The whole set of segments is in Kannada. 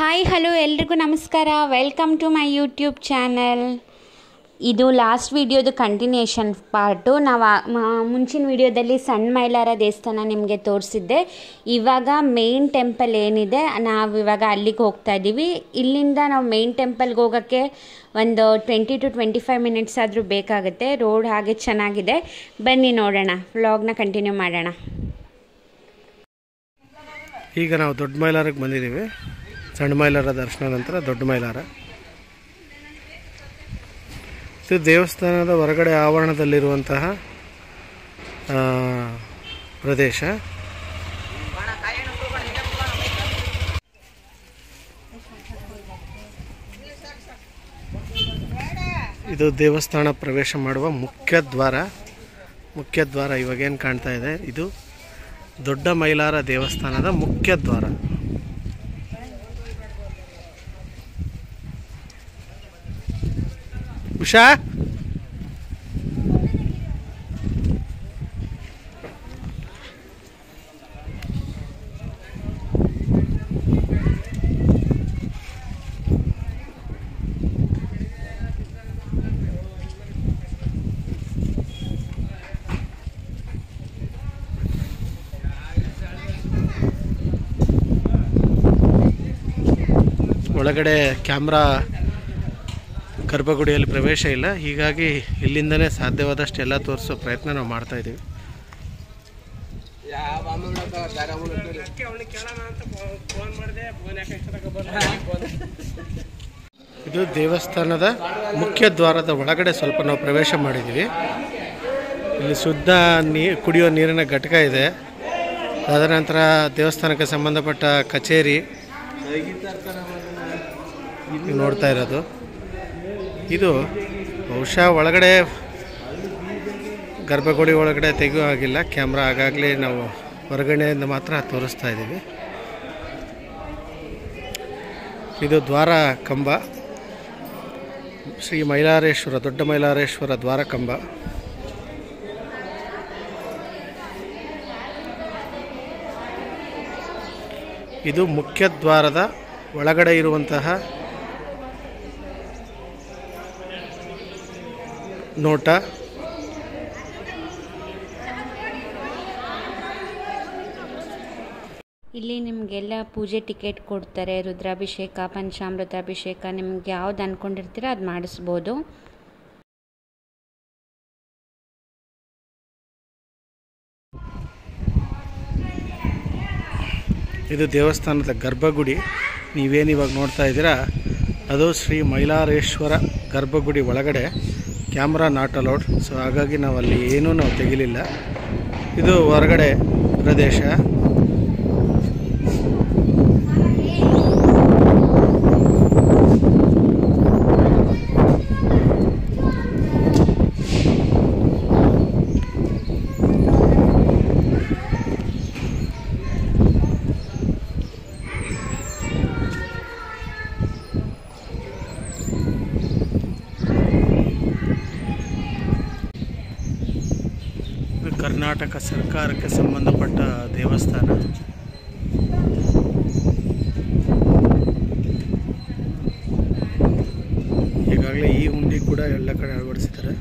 ಹಾಯ್ ಹಲೋ ಎಲ್ರಿಗೂ ನಮಸ್ಕಾರ welcome to my YouTube channel ಇದು ಲಾಸ್ಟ್ ವಿಡಿಯೋದು ಕಂಟಿನ್ಯೂಷನ್ ಪಾರ್ಟು ನಾವು ಆ- ಮ- ಮುಂಚಿನ ವಿಡಿಯೋದಲ್ಲಿ ಸಣ್ಣ ಮೈಲಾರ ದೇವಸ್ಥಾನ ನಿಮಗೆ ತೋರಿಸಿದ್ದೆ ಇವಾಗ ಮೇನ್ ಟೆಂಪಲ್ ಏನಿದೆ ನಾವು ಇವಾಗ ಅಲ್ಲಿಗೆ ಹೋಗ್ತಾ ಇದ್ದೀವಿ ಇಲ್ಲಿಂದ ನಾವು ಮೇನ್ ಟೆಂಪಲ್ಗೆ ಹೋಗೋಕ್ಕೆ ಒಂದು twenty to twenty five minutes ಆದರೂ ಬೇಕಾಗುತ್ತೆ ರೋಡ್ ಹಾಗೆ ಚೆನ್ನಾಗಿದೆ ಬನ್ನಿ ನೋಡೋಣ ವ್ಲಾಗ್ನ ಕಂಟಿನ್ಯೂ ಮಾಡೋಣ ಈಗ ನಾವು ದೊಡ್ಡ ಮೈಲಾರಕ್ಕೆ ಬಂದಿದ್ದೀವಿ ಸಣ್ಣ ಮೈಲಾರ ದರ್ಶನ ನಂತರ ದೊಡ್ಡ ಮೈಲಾರ ಇದು ದೇವಸ್ಥಾನದ ಹೊರಗಡೆ ಆವರಣದಲ್ಲಿರುವಂತಹ ಆ, ಪ್ರದೇಶ ಇದು ದೇವಸ್ಥಾನ ಪ್ರವೇಶ ಮಾಡುವ ಮುಖ್ಯ ದ್ವಾರ ಮುಖ್ಯ ದ್ವಾರ ಇವಾಗೇನು ಕಾಣ್ತಾ ಇದೆ ಇದು ದೊಡ್ಡ ಮೈಲಾರ ದೇವಸ್ಥಾನದ ಮುಖ್ಯ ದ್ವಾರ ಉಷಾ ಒಳಗಡೆ ಕ್ಯಾಮ್ರಾ ಗರ್ಭಗುಡಿಯಲ್ಲಿ ಪ್ರವೇಶ ಇಲ್ಲ ಹೀಗಾಗಿ ಇಲ್ಲಿಂದನೇ ಸಾಧ್ಯವಾದಷ್ಟು ಎಲ್ಲ ತೋರಿಸೋ ಪ್ರಯತ್ನ ನಾವು ಮಾಡ್ತಾ ಇದ್ದೀವಿ ಇದು ದೇವಸ್ಥಾನದ ಮುಖ್ಯ ದ್ವಾರದ ಒಳಗಡೆ ಸ್ವಲ್ಪ ನಾವು ಪ್ರವೇಶ ಮಾಡಿದ್ದೀವಿ ಇಲ್ಲಿ ಶುದ್ಧ ನೀ ಕುಡಿಯೋ ನೀರಿನ ಘಟಕ ಇದೆ ತದನಂತರ ದೇವಸ್ಥಾನಕ್ಕೆ ಸಂಬಂಧಪಟ್ಟ ಕಚೇರಿ ನೀವು ನೋಡ್ತಾ ಇರೋದು ಇದು ಬಹುಶಃ ಒಳಗಡೆ ಗರ್ಭಗುಡಿ ಒಳಗಡೆ ತೆಗೆಯೋ ಆಗಿಲ್ಲ ಕ್ಯಾಮ್ರಾ ಆಗಾಗಲೇ ನಾವು ಹೊರಗಡೆಯಿಂದ ಮಾತ್ರ ತೋರಿಸ್ತಾ ಇದ್ದೀವಿ ಇದು ದ್ವಾರ ಕಂಬ ಶ್ರೀ ಮೈಲಾರೇಶ್ವರ ದೊಡ್ಡ ಮೈಲಾರೇಶ್ವರ ದ್ವಾರ ಕಂಬ ಇದು ಮುಖ್ಯ ದ್ವಾರದ ಒಳಗಡೆ ಇರುವಂತಹ ನೋಟ ಇಲ್ಲಿ ನಿಮಗೆಲ್ಲ ಪೂಜೆ ಟಿಕೆಟ್ ಕೊಡ್ತಾರೆ ರುದ್ರಾಭಿಷೇಕ ಪಂಚಾಮೃತಾಭಿಷೇಕ ನಿಮ್ಗೆ ಯಾವ್ದು ಅಂದ್ಕೊಂಡಿರ್ತೀರೋ ಅದು ಮಾಡಿಸ್ಬೋದು ಇದು ದೇವಸ್ಥಾನದ ಗರ್ಭಗುಡಿ ನೀವೇನು ಇವಾಗ ನೋಡ್ತಾ ಇದ್ದೀರಾ ಅದು ಶ್ರೀ ಮೈಲಾರೇಶ್ವರ ಗರ್ಭಗುಡಿ ಒಳಗಡೆ ಕ್ಯಾಮ್ರಾ ನಾಟ್ ಅಲೌಡ್ ಸೊ ಹಾಗಾಗಿ ನಾವು ಅಲ್ಲಿ ಏನೂ ನಾವು ತೆಗಿಲಿಲ್ಲ ಇದು ಹೊರಗಡೆ ಪ್ರದೇಶ ಇದು ಕರ್ನಾಟಕ ಸರ್ಕಾರಕ್ಕೆ ಸಂಬಂಧಪಟ್ಟ ದೇವಸ್ಥಾನ ಈಗಾಗಲೇ ಈ ಹುಂಡಿ ಕೂಡ ಎಲ್ಲ ಕಡೆ ಅಳವಡಿಸಿದ್ದಾರೆ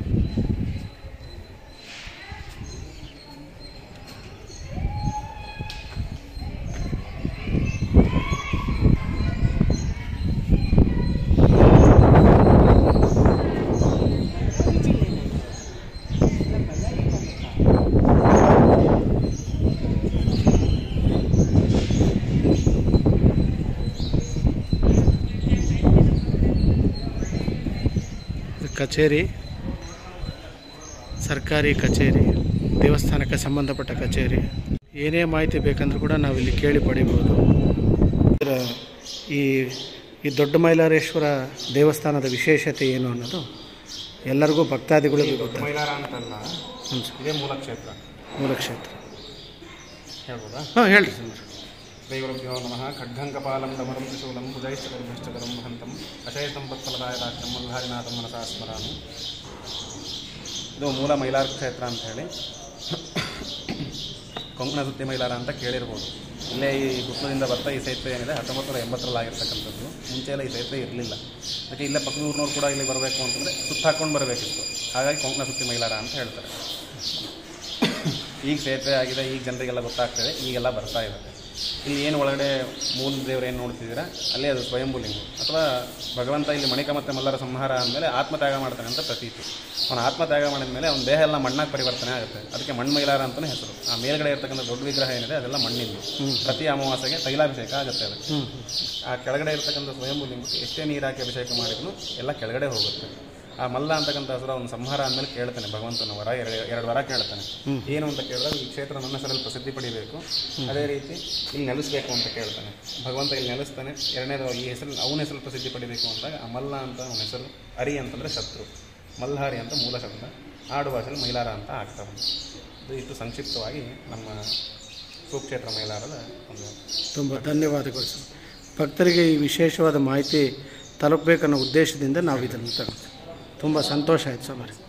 ಇದು ಕಚೇರಿ ಸರ್ಕಾರಿ ಕಚೇರಿ ದೇವಸ್ಥಾನಕ್ಕೆ ಸಂಬಂಧಪಟ್ಟ ಕಚೇರಿ ಏನೇ ಮಾಹಿತಿ ಬೇಕಂದ್ರೂ ಕೂಡ ನಾವು ಇಲ್ಲಿ ಕೇಳಿ ಪಡಿಬೋದು ಇದರ ಈ ಈ ದೊಡ್ಡ ಮೈಲಾರೇಶ್ವರ ದೇವಸ್ಥಾನದ ವಿಶೇಷತೆ ಏನು ಅನ್ನೋದು ಎಲ್ಲರಿಗೂ ಭಕ್ತಾದಿಗಳಿಗೂ ಗೊತ್ತಾಗ ಮೈಲಾರ ಅಂತಲ್ಲ ಹ್ಞೂ ಸರ್ ಇದೇ ಮೂಲ ಕ್ಷೇತ್ರ ಮೂಲ ಕ್ಷೇತ್ರ ಹೇಳ್ಬೋದಾ ಹಾಂ ಹೇಳ್ರಿ ಸರ್ ಶ್ರೀಗುರುಭ್ಯೋ ನಮಃ ಖಡ್ಗಂಕಪಾಲಂ ಡಮರಂ ತ್ರಿಶೂಲಂ ಭುಜೈಶ್ಚ ಗರ್ಭಶ್ಚಕರಂ ವಹಂತಂ ಅಶಯ ಸಂಪತ್ಫಲದಾಯದಾಖ್ಯಂ ಮಲ್ಹಾರಿನಾಥಂ ಮನಸಾ ಸ್ಮರಾಮಿ ಇದು ಮೂಲ ಮೈಲಾರ ಕ್ಷೇತ್ರ ಅಂತ ಹೇಳಿ ಕೊಂಕಣ ಸುತ್ತಿ ಮೈಲಾರ ಅಂತ ಕೇಳಿರ್ಬೋದು ಇಲ್ಲೇ ಈ ಹುತ್ತದಿಂದ ಬರ್ತಾ ಈ ಸೇತುವೆ ಏನಿದೆ ಹತ್ತೊಂಬತ್ತು ನೂರ ಎಂಬತ್ತರಲ್ಲಿ ಆಗಿರ್ತಕ್ಕಂಥದ್ದು ಮುಂಚೆ ಎಲ್ಲ ಈ ಸೇತುವೆ ಇರಲಿಲ್ಲ ಅದಕ್ಕೆ ಇಲ್ಲೇ ಪಕ್ಕದ ಊರಿನವ್ರು ಕೂಡ ಇಲ್ಲಿ ಬರಬೇಕು ಅಂತಂದರೆ ಸುತ್ತ ಹಾಕ್ಕೊಂಡು ಬರಬೇಕಿತ್ತು ಹಾಗಾಗಿ ಕೊಂಕಣ ಸುತ್ತಿ ಮೈಲಾರ ಅಂತ ಹೇಳ್ತಾರೆ ಈಗ ಸೇತುವೆ ಆಗಿದೆ ಈಗ ಜನರಿಗೆಲ್ಲ ಗೊತ್ತಾಗ್ತದೆ ಈಗೆಲ್ಲ ಬರ್ತಾ ಇದೆ ಇಲ್ಲಿ ಏನು ಒಳಗಡೆ ಮೂಲ ದೇವರು ಏನು ನೋಡ್ತಿದ್ದೀರಾ ಅಲ್ಲಿ ಅದು ಸ್ವಯಂಭೂಲಿಂಗ ಅಥವಾ ಭಗವಂತ ಇಲ್ಲಿ ಮಣಿಕ ಮತ್ತು ಮಲ್ಲರ ಸಂಹಾರ ಅಂದಮೇಲೆ ಆತ್ಮತ್ಯಾಗ ಮಾಡ್ತಾನೆ ಅಂತ ಪ್ರತೀತಿ ಅವನು ಆತ್ಮತ್ಯಾಗ ಮಾಡಿದ ಮೇಲೆ ಅವನ ದೇಹ ಎಲ್ಲ ಮಣ್ಣಾಗಿ ಪರಿವರ್ತನೆ ಆಗುತ್ತೆ ಅದಕ್ಕೆ ಮಣ್ಣು ಮೈಲಾರ ಅಂತಲೇ ಹೆಸರು ಆ ಮೇಲ್ಗಡೆ ಇರ್ತಕ್ಕಂಥ ದೊಡ್ಡ ವಿಗ್ರಹ ಏನಿದೆ ಅದೆಲ್ಲ ಮಣ್ಣಿಂದು ಪ್ರತಿ ಅಮಾವಾಸ್ಯೆಗೆ ತೈಲಾಭಿಷೇಕ ಆಗುತ್ತೆ ಅದಕ್ಕೆ ಆ ಕೆಳಗಡೆ ಇರ್ತಕ್ಕಂಥ ಸ್ವಯಂಭೂಲಿಂಗಕ್ಕೆ ಎಷ್ಟೇ ನೀರು ಹಾಕಿ ಅಭಿಷೇಕ ಮಾಡಿದ್ರು ಎಲ್ಲ ಕೆಳಗಡೆ ಹೋಗುತ್ತೆ ಆ ಮಲ್ಲ ಅಂತಕ್ಕಂಥ ಹೆಸರು ಅವನು ಸಂಹಾರ ಅಂದಮೇಲೆ ಕೇಳ್ತಾನೆ ಭಗವಂತನ ವರ ಎರಡು ಎರಡು ವರ ಕೇಳ್ತಾನೆ ಏನು ಅಂತ ಕೇಳಿದಾಗ ಈ ಕ್ಷೇತ್ರ ನನ್ನ ಹೆಸರಲ್ಲಿ ಪ್ರಸಿದ್ಧಿ ಪಡಿಬೇಕು ಅದೇ ರೀತಿ ಇಲ್ಲಿ ನೆಲೆಸಬೇಕು ಅಂತ ಕೇಳ್ತಾನೆ ಭಗವಂತ ಇಲ್ಲಿ ನೆಲೆಸ್ತಾನೆ ಎರಡನೇದು ಈ ಹೆಸರು ಅವನ ಹೆಸರು ಪ್ರಸಿದ್ಧಿ ಪಡಿಬೇಕು ಅಂದಾಗ ಆ ಮಲ್ಲ ಅಂತ ಅವನ ಹೆಸರು ಅರಿ ಅಂತಂದರೆ ಶತ್ರು ಮಲ್ಹಾರಿ ಅಂತ ಮೂಲ ಶಬ್ದ ಆಡು ಭಾಷೆಯಲ್ಲಿ ಮೈಲಾರ ಅಂತ ಆಗ್ತಾ ಬಂತು ಇದು ಇಷ್ಟು ಸಂಕ್ಷಿಪ್ತವಾಗಿ ನಮ್ಮ ಸುಕ್ಷೇತ್ರ ಮೈಲಾರದ ಒಂದು ತುಂಬ ಧನ್ಯವಾದಗಳು ಸರ್ ಭಕ್ತರಿಗೆ ಈ ವಿಶೇಷವಾದ ಮಾಹಿತಿ ತಲುಪಬೇಕನ್ನೋ ಉದ್ದೇಶದಿಂದ ನಾವು ಇದನ್ನು ತಗೊಂಡು ತುಂಬ ಸಂತೋಷ ಆಯ್ತು ಸರ್ ಮರಿ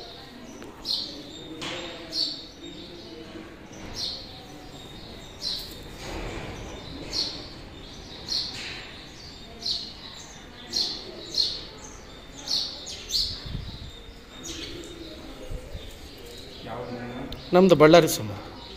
ನಮ್ಮದು ಬಳ್ಳಾರಿ ಸಮ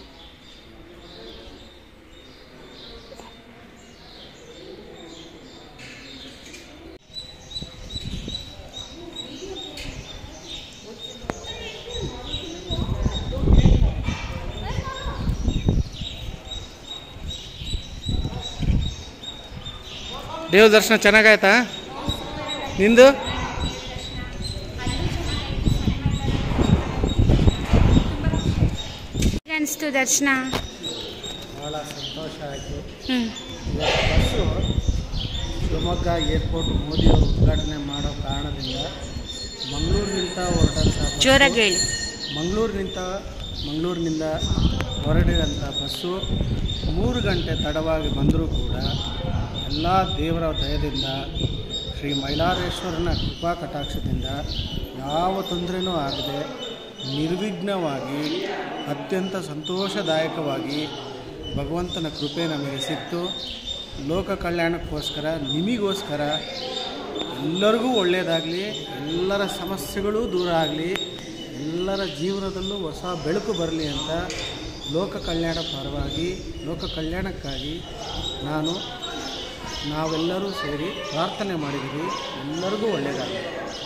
ದೇವ ದರ್ಶನ ಚೆನ್ನಾಗಾಯ್ತಾ ನಿಂದು ಅನಿಸ್ತು ದರ್ಶನ ಭಾಳ ಸಂತೋಷ ಆಯಿತು ಹ್ಞೂ ಬಸ್ಸು ಶಿವಮೊಗ್ಗ ಏರ್ಪೋರ್ಟ್ ಮೋದಿಯವರು ಉದ್ಘಾಟನೆ ಮಾಡೋ ಕಾರಣದಿಂದ ಮಂಗಳೂರಿನಿಂದ ಹೊರಟಂಥ ಜೋರಾಗಿ ಹೇಳಿ ಮಂಗಳೂರಿನಿಂದ ಮಂಗಳೂರಿನಿಂದ ಹೊರಡಿದಂಥ ಬಸ್ಸು ಮೂರು ಗಂಟೆ ತಡವಾಗಿ ಬಂದರೂ ಕೂಡ ಎಲ್ಲ ದೇವರ ದಯದಿಂದ ಶ್ರೀ ಮೈಲಾರೇಶ್ವರನ ಕೃಪಾ ಕಟಾಕ್ಷದಿಂದ ಯಾವ ತೊಂದರೆನೂ ಆಗದೆ ನಿರ್ವಿಘ್ನವಾಗಿ ಅತ್ಯಂತ ಸಂತೋಷದಾಯಕವಾಗಿ ಭಗವಂತನ ಕೃಪೆ ನಮಗೆ ಸಿಕ್ತು ಲೋಕ ಕಲ್ಯಾಣಕ್ಕೋಸ್ಕರ ನಿಮಗೋಸ್ಕರ ಎಲ್ಲರಿಗೂ ಒಳ್ಳೆಯದಾಗಲಿ ಎಲ್ಲರ ಸಮಸ್ಯೆಗಳೂ ದೂರ ಆಗಲಿ ಎಲ್ಲರ ಜೀವನದಲ್ಲೂ ಹೊಸ ಬೆಳಕು ಬರಲಿ ಅಂತ ಲೋಕ ಕಲ್ಯಾಣ ಪರವಾಗಿ ಲೋಕ ಕಲ್ಯಾಣಕ್ಕಾಗಿ ನಾನು ನಾವೆಲ್ಲರೂ ಸೇರಿ ಪ್ರಾರ್ಥನೆ ಮಾಡಿದ್ದೀವಿ ಎಲ್ಲರಿಗೂ ಒಳ್ಳೆಯದಾಗಲಿ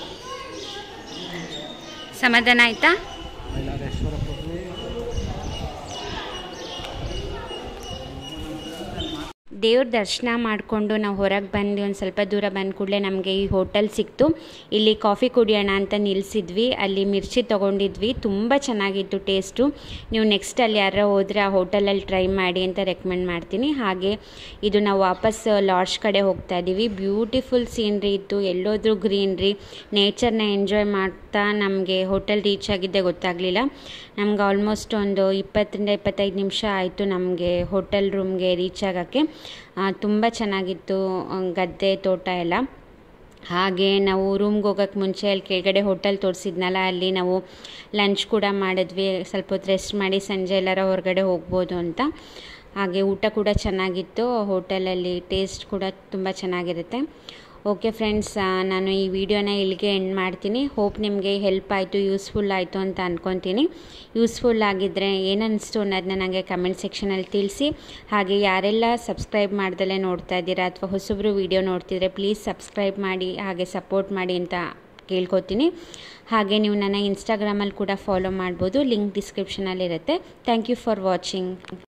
ಸಮಾಧಾನ ಆಯ್ತಾ ಮೈಲಾರೇಶ್ವರ ಪ್ರಭುವೇ ದೇವ್ರ ದರ್ಶನ ಮಾಡಿಕೊಂಡು ನಾವು ಹೊರಗೆ ಬಂದು ಒಂದು ಸ್ವಲ್ಪ ದೂರ ಬಂದ ಕೂಡಲೇ ನಮಗೆ ಈ ಹೋಟೆಲ್ ಸಿಕ್ತು ಇಲ್ಲಿ ಕಾಫಿ ಕುಡಿಯೋಣ ಅಂತ ನಿಲ್ಲಿಸಿದ್ವಿ ಅಲ್ಲಿ ಮಿರ್ಚಿ ತೊಗೊಂಡಿದ್ವಿ ತುಂಬ ಚೆನ್ನಾಗಿತ್ತು ಟೇಸ್ಟು ನೀವು ನೆಕ್ಸ್ಟ್ ಅಲ್ಲಿ ಯಾರೋ ಹೋದರೆ ಆ ಹೋಟೆಲಲ್ಲಿ ಟ್ರೈ ಮಾಡಿ ಅಂತ ರೆಕಮೆಂಡ್ ಮಾಡ್ತೀನಿ ಹಾಗೆ ಇದು ನಾವು ವಾಪಸ್ ಲಾಡ್ಜ್ ಕಡೆ ಹೋಗ್ತಾ ಇದ್ದೀವಿ ಬ್ಯೂಟಿಫುಲ್ ಸೀನ್ರಿ ಇತ್ತು ಎಲ್ಲೋದ್ರೂ ಗ್ರೀನ್ರಿ ನೇಚರ್ನ ಎಂಜಾಯ್ ಮಾಡ್ತಾ ನಮಗೆ ಹೋಟೆಲ್ ರೀಚ್ ಆಗಿದ್ದೆ ಗೊತ್ತಾಗಲಿಲ್ಲ ನಮ್ಗೆ ಆಲ್ಮೋಸ್ಟ್ ಒಂದು ಇಪ್ಪತ್ತರಿಂದ ಇಪ್ಪತ್ತೈದು ನಿಮಿಷ ಆಯಿತು ನಮಗೆ ಹೋಟೆಲ್ ರೂಮ್ಗೆ ರೀಚ್ ಆಗೋಕ್ಕೆ ತುಂಬ ಚೆನ್ನಾಗಿತ್ತು ಆ, ಗದ್ದೆ ತೋಟ ಎಲ್ಲ ಹಾಗೆ ನಾವು ರೂಮ್ಗೆ ಹೋಗೋಕ್ಕೆ ಮುಂಚೆ ಅಲ್ಲಿ ಕೆಳಗಡೆ ಹೋಟೆಲ್ ತೋರಿಸಿದ್ನಲ್ಲ ಅಲ್ಲಿ ನಾವು ಲಂಚ್ ಕೂಡ ಮಾಡಿದ್ವಿ ಸ್ವಲ್ಪ ಹೊತ್ತು ರೆಸ್ಟ್ ಮಾಡಿ ಸಂಜೆ ಎಲ್ಲರ ಹೊರಗಡೆ ಹೋಗ್ಬೋದು ಅಂತ ಹಾಗೆ ಊಟ ಕೂಡ ಚೆನ್ನಾಗಿತ್ತು ಹೋಟೆಲಲ್ಲಿ ಟೇಸ್ಟ್ ಕೂಡ ತುಂಬ ಚೆನ್ನಾಗಿರುತ್ತೆ ಓಕೆ ಫ್ರೆಂಡ್ಸ್ ನಾನು ಈ ವಿಡಿಯೋನ ಇಲ್ಲಿಗೆ ಎಂಡ್ ಮಾಡ್ತೀನಿ ಹೋಪ್ ನಿಮಗೆ ಹೆಲ್ಪ್ ಆಯಿತು ಯೂಸ್ಫುಲ್ ಆಯಿತು ಅಂತ ಅಂದ್ಕೊತೀನಿ ಯೂಸ್ಫುಲ್ ಆಗಿದ್ದರೆ ಏನನ್ನಿಸ್ತು ಅನ್ನೋದನ್ನ ನನಗೆ ಕಮೆಂಟ್ ಸೆಕ್ಷನಲ್ಲಿ ತಿಳಿಸಿ ಹಾಗೆ ಯಾರೆಲ್ಲ ಸಬ್ಸ್ಕ್ರೈಬ್ ಮಾಡ್ದಲೇ ನೋಡ್ತಾ ಇದ್ದೀರಾ ಅಥವಾ ಹೊಸಬ್ರು ವಿಡಿಯೋ ನೋಡ್ತಿದ್ರೆ ಪ್ಲೀಸ್ ಸಬ್ಸ್ಕ್ರೈಬ್ ಮಾಡಿ ಹಾಗೆ ಸಪೋರ್ಟ್ ಮಾಡಿ ಅಂತ ಕೇಳ್ಕೊತೀನಿ ಹಾಗೆ ನೀವು ನನ್ನ ಇನ್ಸ್ಟಾಗ್ರಾಮಲ್ಲಿ ಕೂಡ ಫಾಲೋ ಮಾಡ್ಬೋದು ಲಿಂಕ್ ಡಿಸ್ಕ್ರಿಪ್ಷನಲ್ಲಿರುತ್ತೆ ಥ್ಯಾಂಕ್ ಯು ಫಾರ್ ವಾಚಿಂಗ್